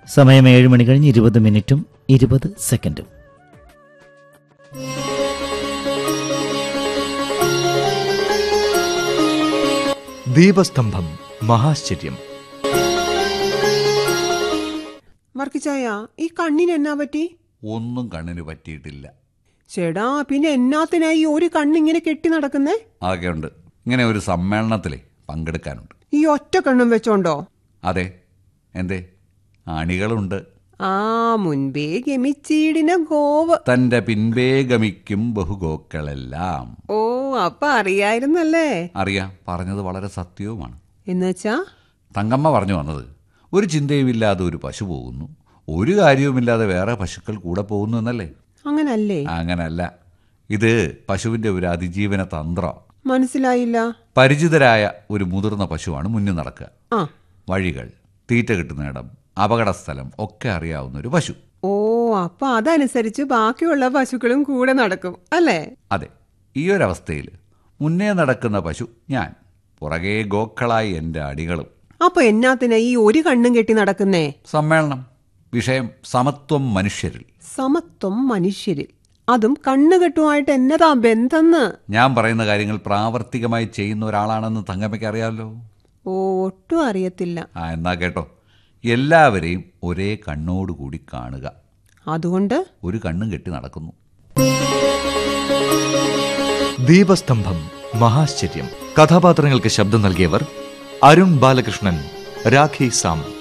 സമയം ഏഴ് മണി കഴിഞ്ഞ് ഇരുപത് മിനിറ്റും ഇരുപത് സെക്കൻഡും ദീപസ്തംഭം മഹാശ്ചര്യം വർക്കിച്ചായ ഈ കണ്ണിന് എന്നാ പറ്റി ഒന്നും കണ്ണിന് പറ്റിയിട്ടില്ല ചേടാ പിന്നെ എന്നാത്തിനായി ഈ ഒരു കണ്ണിങ്ങനെ കെട്ടി നടക്കുന്നേ ആകെയുണ്ട് ഇങ്ങനെ ഒരു സമ്മേളനത്തിലെ പങ്കെടുക്കാനുണ്ട് ഈ ഒറ്റ കണ്ണും വെച്ചോണ്ടോ അതെ എന്തേ അണികളുണ്ട് ആ മുൻപേ ഗമിച്ചീടിന ഗോവ് തന്റെ പിൻപേ ഗമിക്കും ബഹുഗോക്കളെല്ലാം ഓ അപ്പൊ അറിയായിരുന്നല്ലേ അറിയാം പറഞ്ഞത് വളരെ സത്യവുമാണ് എന്നുവെച്ചാ തങ്കമ്മ പറഞ്ഞു വന്നത് ഒരു ചിന്തയുമില്ലാതെ ഒരു പശു പോകുന്നു ഒരു കാര്യവുമില്ലാതെ വേറെ പശുക്കൾ കൂടെ പോകുന്നു എന്നല്ലേ അങ്ങനല്ലേ അങ്ങനല്ല ഇത് പശുവിന്റെ ഒരു അതിജീവന തന്ത്രം മനസ്സിലായില്ല പരിചിതരായ ഒരു മുതിർന്ന പശുവാണ് മുന്നിൽ നടക്കുക ആ വഴികൾ തീറ്റ കിട്ടുന്ന ഇടം അപകടസ്ഥലം ഒക്കെ അറിയാവുന്ന ഒരു പശു ഓ അപ്പൊ അതനുസരിച്ച് ബാക്കിയുള്ള പശുക്കളും കൂടെ നടക്കും അല്ലേ അതെ ഈ ഒരവസ്ഥയിൽ മുന്നേ നടക്കുന്ന പശു ഞാൻ പുറകെ ഗോക്കളായി എൻ്റെ അടികളും അപ്പൊ എന്നാത്തിനാ ഈ ഒരു കണ്ണും കെട്ടി നടക്കുന്നേ സമ്മേളനം വിഷയം സമത്വം മനുഷ്യരിൽ സമത്വം മനുഷ്യരിൽ അതും കണ്ണുകെട്ടുമായിട്ട് എന്നതാ ബന്ധന്ന് ഞാൻ പറയുന്ന കാര്യങ്ങൾ പ്രാവർത്തികമായി ചെയ്യുന്ന ഒരാളാണെന്ന് തങ്കമ്മയ്ക്ക് അറിയാമല്ലോ ഓ ഒട്ടും അറിയത്തില്ല ആ എന്നാ കേട്ടോ എല്ലാവരെയും ഒരേ കണ്ണോടുകൂടി കാണുക അതുകൊണ്ട് ഒരു കണ്ണും കെട്ടി നടക്കുന്നു ദീപസ്തംഭം മഹാശ്ചര്യം കഥാപാത്രങ്ങൾക്ക് ശബ്ദം നൽകിയവർ അരുൺ ബാലകൃഷ്ണൻ രാഖി സാം